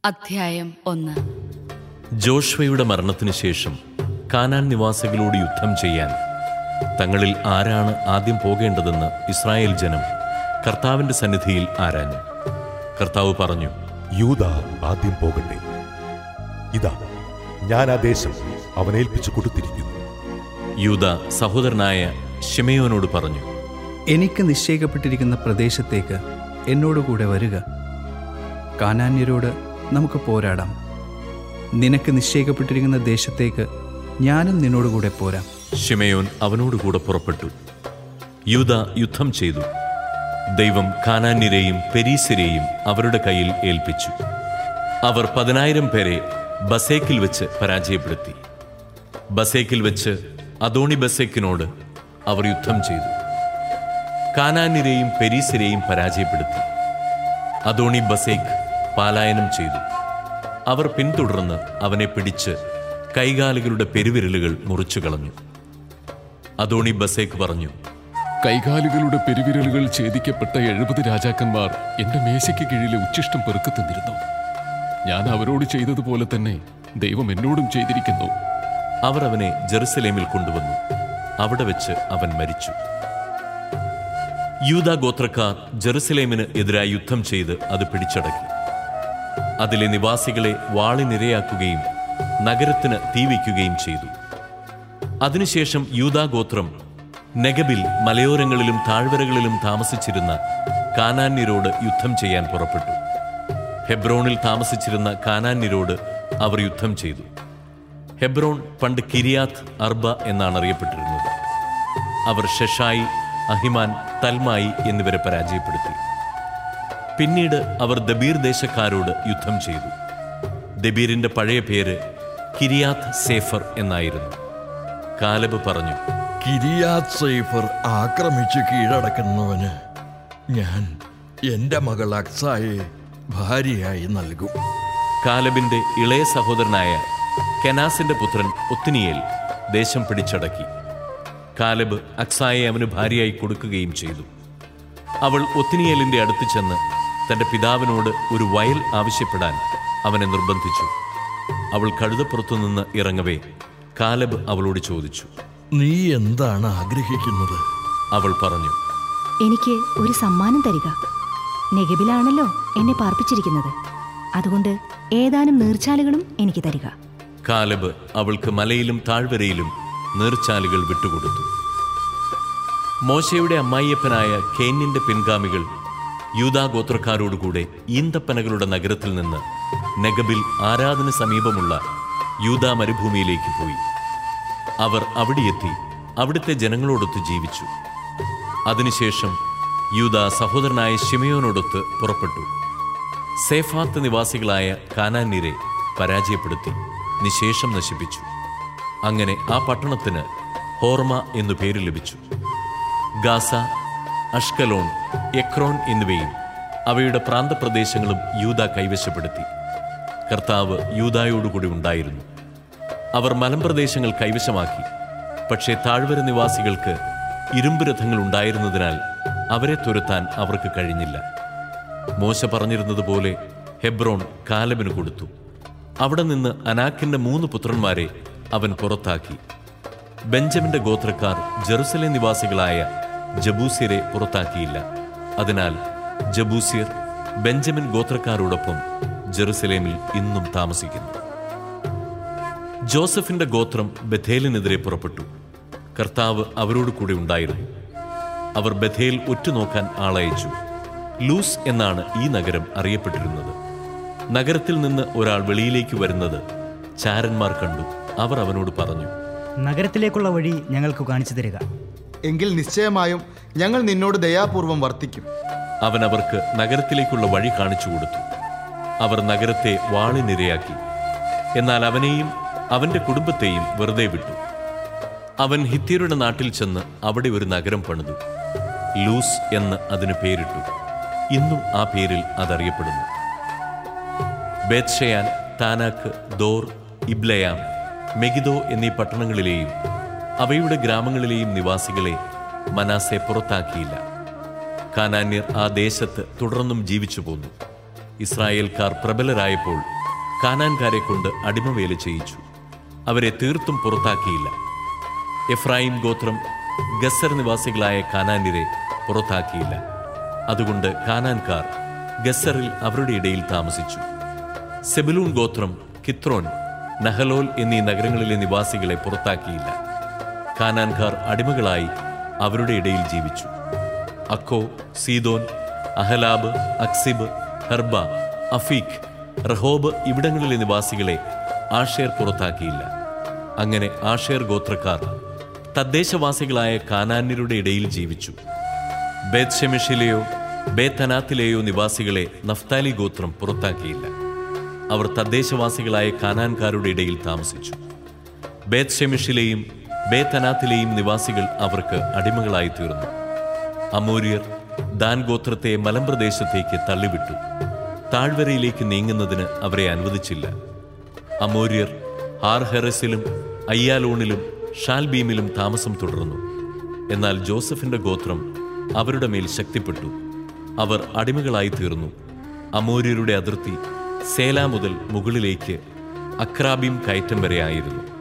അധ്യായം ഒന്ന് ജോഷ്വയുടെ മരണത്തിന് ശേഷം കാനാൻ നിവാസികളോട് യുദ്ധം ചെയ്യാൻ തങ്ങളിൽ ആരാണ് ആദ്യം പോകേണ്ടതെന്ന് ഇസ്രായേൽ ജനം കർത്താവിന്റെ സന്നിധിയിൽ ആരാഞ്ഞു കർത്താവ് പറഞ്ഞു യൂത ആദ്യം പോകട്ടെ ഇതാ ഞാൻ ആ ദേശം അവനേൽപ്പിച്ചു കൊടുത്തിരിക്കുന്നു യൂത സഹോദരനായ ഷിമയോനോട് പറഞ്ഞു എനിക്ക് നിശ്ചയിക്കപ്പെട്ടിരിക്കുന്ന പ്രദേശത്തേക്ക് എന്നോടുകൂടെ വരിക കാനാന്യരോട് നമുക്ക് പോരാടാം നിനക്ക് നിശ്ചയിക്കപ്പെട്ടിരിക്കുന്ന ദേശത്തേക്ക് ഞാനും നിന്നോടുകൂടെ പോരാം ഷിമയോൻ അവനോടുകൂടെ പുറപ്പെട്ടു യൂത യുദ്ധം ചെയ്തു ദൈവം കാനാന്യരെയും പെരീസിരെയും അവരുടെ കയ്യിൽ ഏൽപ്പിച്ചു അവർ പതിനായിരം പേരെ ബസേക്കിൽ വെച്ച് പരാജയപ്പെടുത്തി ബസേക്കിൽ വെച്ച് അദോണി ബസേക്കിനോട് അവർ യുദ്ധം ചെയ്തു കാനാന്യരെയും പെരീസിരെയും പരാജയപ്പെടുത്തി അദോണി ബസേക്ക് പാലായനം ചെയ്തു അവർ പിന്തുടർന്ന് അവനെ പിടിച്ച് കൈകാലുകളുടെ പെരുവിരലുകൾ മുറിച്ചു കളഞ്ഞു അദോണി ബസേക്ക് പറഞ്ഞു കൈകാലുകളുടെ പെരുവിരലുകൾ ഛേദിക്കപ്പെട്ട എഴുപത് രാജാക്കന്മാർ എന്റെ മേശയ്ക്ക് കീഴിലെ ഉച്ഛിഷ്ടം പെറുക്കി തിന്നിരുന്നു ഞാൻ അവരോട് ചെയ്തതുപോലെ തന്നെ ദൈവം എന്നോടും ചെയ്തിരിക്കുന്നു അവർ അവനെ ജെറുസലേമിൽ കൊണ്ടുവന്നു അവിടെ വെച്ച് അവൻ മരിച്ചു യൂദാ ഗോത്രക്കാർ ജെറുസലേമിന് എതിരായി യുദ്ധം ചെയ്ത് അത് പിടിച്ചടക്കി അതിലെ നിവാസികളെ വാളിനിരയാക്കുകയും നഗരത്തിന് തീവയ്ക്കുകയും ചെയ്തു അതിനുശേഷം യൂദാ ഗോത്രം നെഗബിൽ മലയോരങ്ങളിലും താഴ്വരകളിലും താമസിച്ചിരുന്ന കാനാന്യരോട് യുദ്ധം ചെയ്യാൻ പുറപ്പെട്ടു ഹെബ്രോണിൽ താമസിച്ചിരുന്ന കാനാന്യരോട് അവർ യുദ്ധം ചെയ്തു ഹെബ്രോൺ പണ്ട് കിരിയാത്ത് അർബ എന്നാണ് അറിയപ്പെട്ടിരുന്നത് അവർ ഷെഷായി അഹിമാൻ തൽമായി എന്നിവരെ പരാജയപ്പെടുത്തി പിന്നീട് അവർ ദബീർ ദേശക്കാരോട് യുദ്ധം ചെയ്തു ദബീറിന്റെ പഴയ പേര് കിരിയാത്ത് സേഫർ എന്നായിരുന്നു കാലബ് പറഞ്ഞു കിരിയാത് സൈഫർ ആക്രമിച്ച് കീഴടക്കുന്നവന് ഞാൻ എന്റെ മകൾ അക്സായെ ഭാര്യയായി നൽകും കാലബിന്റെ ഇളയ സഹോദരനായ കെനാസിന്റെ പുത്രൻ ഒത്തിനിയേൽ ദേശം പിടിച്ചടക്കി കാലബ് അക്സായെ അവന് ഭാര്യയായി കൊടുക്കുകയും ചെയ്തു അവൾ ഒത്തിനിയേലിന്റെ അടുത്ത് ചെന്ന് തന്റെ പിതാവിനോട് ഒരു വയൽ ആവശ്യപ്പെടാൻ അവനെ നിർബന്ധിച്ചു അവൾ കഴുതപ്പുറത്തു നിന്ന് ഇറങ്ങവേ കാലബ് അവളോട് ചോദിച്ചു നീ എന്താണ് ആഗ്രഹിക്കുന്നത് അവൾ പറഞ്ഞു എനിക്ക് ഒരു സമ്മാനം തരിക നെഗബിലാണല്ലോ എന്നെ പാർപ്പിച്ചിരിക്കുന്നത് അതുകൊണ്ട് ഏതാനും നീർച്ചാലുകളും എനിക്ക് തരിക കാലബ് അവൾക്ക് മലയിലും താഴ്വരയിലും നീർച്ചാലുകൾ വിട്ടുകൊടുത്തു മോശയുടെ അമ്മായിയപ്പനായ കേന്യന്റെ പിൻഗാമികൾ യൂദാ ഗോത്രക്കാരോടുകൂടെ ഈന്തപ്പനകളുടെ നഗരത്തിൽ നിന്ന് നെഗബിൽ ആരാധന സമീപമുള്ള യൂദാ മരുഭൂമിയിലേക്ക് പോയി അവർ അവിടെയെത്തി അവിടുത്തെ ജനങ്ങളോടൊത്ത് ജീവിച്ചു അതിനുശേഷം യൂദ സഹോദരനായ ഷിമയോനോടൊത്ത് പുറപ്പെട്ടു സേഫാത്ത് നിവാസികളായ കാനാന്യരെ പരാജയപ്പെടുത്തി നിശേഷം നശിപ്പിച്ചു അങ്ങനെ ആ പട്ടണത്തിന് ഹോർമ എന്നു പേര് ലഭിച്ചു ഗാസ അഷ്കലോൺ എക്രോൺ എന്നിവയും അവയുടെ പ്രാന്തപ്രദേശങ്ങളും യൂത കൈവശപ്പെടുത്തി കർത്താവ് യൂതായോടുകൂടി ഉണ്ടായിരുന്നു അവർ മലമ്പ്രദേശങ്ങൾ കൈവശമാക്കി പക്ഷേ താഴ്വര നിവാസികൾക്ക് ഇരുമ്പ് രഥങ്ങൾ ഉണ്ടായിരുന്നതിനാൽ അവരെ തുരത്താൻ അവർക്ക് കഴിഞ്ഞില്ല മോശ പറഞ്ഞിരുന്നതുപോലെ ഹെബ്രോൺ കാലബിന് കൊടുത്തു അവിടെ നിന്ന് അനാക്കിന്റെ മൂന്ന് പുത്രന്മാരെ അവൻ പുറത്താക്കി ബെഞ്ചമിന്റെ ഗോത്രക്കാർ ജെറുസലേം നിവാസികളായ ജബൂസ്യരെ പുറത്താക്കിയില്ല അതിനാൽ ജബൂസ്യർ ബെഞ്ചമിൻ ഗോത്രക്കാരോടൊപ്പം ജെറുസലേമിൽ ഇന്നും താമസിക്കുന്നു ജോസഫിന്റെ ഗോത്രം ബഥേലിനെതിരെ പുറപ്പെട്ടു കർത്താവ് അവരോട് കൂടെ ഉണ്ടായിരുന്നു അവർ ബഥേൽ ഒറ്റുനോക്കാൻ ആളയച്ചു ലൂസ് എന്നാണ് ഈ നഗരം അറിയപ്പെട്ടിരുന്നത് നഗരത്തിൽ നിന്ന് ഒരാൾ വെളിയിലേക്ക് വരുന്നത് ചാരന്മാർ കണ്ടു അവർ അവനോട് പറഞ്ഞു നഗരത്തിലേക്കുള്ള വഴി ഞങ്ങൾക്ക് കാണിച്ചു തരിക എങ്കിൽ നിശ്ചയമായും ഞങ്ങൾ നിന്നോട് ദയാപൂർവം വർത്തിക്കും അവൻ അവർക്ക് നഗരത്തിലേക്കുള്ള വഴി കാണിച്ചു കൊടുത്തു അവർ നഗരത്തെ വാളിനിരയാക്കി എന്നാൽ അവനെയും അവന്റെ കുടുംബത്തെയും വെറുതെ വിട്ടു അവൻ ഹിത്യരുടെ നാട്ടിൽ ചെന്ന് അവിടെ ഒരു നഗരം പണിതു ലൂസ് എന്ന് അതിന് പേരിട്ടു ഇന്നും ആ പേരിൽ അതറിയപ്പെടുന്നു ബേത്ഷയാൻ താനാക്ക് ദോർ ഇബ്ലയാം മെഗിദോ എന്നീ പട്ടണങ്ങളിലെയും അവയുടെ ഗ്രാമങ്ങളിലെയും നിവാസികളെ മനാസെ പുറത്താക്കിയില്ല കാനാന്യർ ആ ദേശത്ത് തുടർന്നും ജീവിച്ചു പോന്നു ഇസ്രായേൽക്കാർ പ്രബലരായപ്പോൾ കാനാൻകാരെ കൊണ്ട് അടിമവേല ചെയ്യിച്ചു അവരെ തീർത്തും പുറത്താക്കിയില്ല എഫ്രായിം ഗോത്രം ഗസർ നിവാസികളായ കാനാന്യരെ പുറത്താക്കിയില്ല അതുകൊണ്ട് കാനാൻകാർ ഗസറിൽ അവരുടെ ഇടയിൽ താമസിച്ചു സെബലൂൺ ഗോത്രം കിത്രോൻ നഹലോൽ എന്നീ നഗരങ്ങളിലെ നിവാസികളെ പുറത്താക്കിയില്ല കാനാൻകാർ അടിമകളായി അവരുടെ ഇടയിൽ ജീവിച്ചു അക്കോ സീതോൻ അഹലാബ് അക്സിബ് ഹർബ അഫീഖ് റഹോബ് ഇവിടങ്ങളിലെ നിവാസികളെ ആഷേർ പുറത്താക്കിയില്ല അങ്ങനെ ആഷേർ ഗോത്രക്കാർ തദ്ദേശവാസികളായ കാനാന്യരുടെ ഇടയിൽ ജീവിച്ചു ബേത്ഷെമിഷിലെയോ ബേത്തനാത്തിലെയോ നിവാസികളെ നഫ്താലി ഗോത്രം പുറത്താക്കിയില്ല അവർ തദ്ദേശവാസികളായ കാനാൻകാരുടെ ഇടയിൽ താമസിച്ചു ബേത്ഷെമിഷിലെയും ബേത്തനാത്തിലെയും നിവാസികൾ അവർക്ക് അടിമകളായി തീർന്നു അമൂര്യർ ദാൻ ഗോത്രത്തെ മലമ്പ്രദേശത്തേക്ക് തള്ളിവിട്ടു താഴ്വരയിലേക്ക് നീങ്ങുന്നതിന് അവരെ അനുവദിച്ചില്ല അമൂര്യർ ആർഹെറസിലും അയ്യാലോണിലും ഷാൽബീമിലും താമസം തുടർന്നു എന്നാൽ ജോസഫിന്റെ ഗോത്രം അവരുടെ മേൽ ശക്തിപ്പെട്ടു അവർ അടിമകളായി തീർന്നു അമൂര്യരുടെ അതിർത്തി സേല മുതൽ മുകളിലേക്ക് അക്രാബീം കയറ്റം വരെ ആയിരുന്നു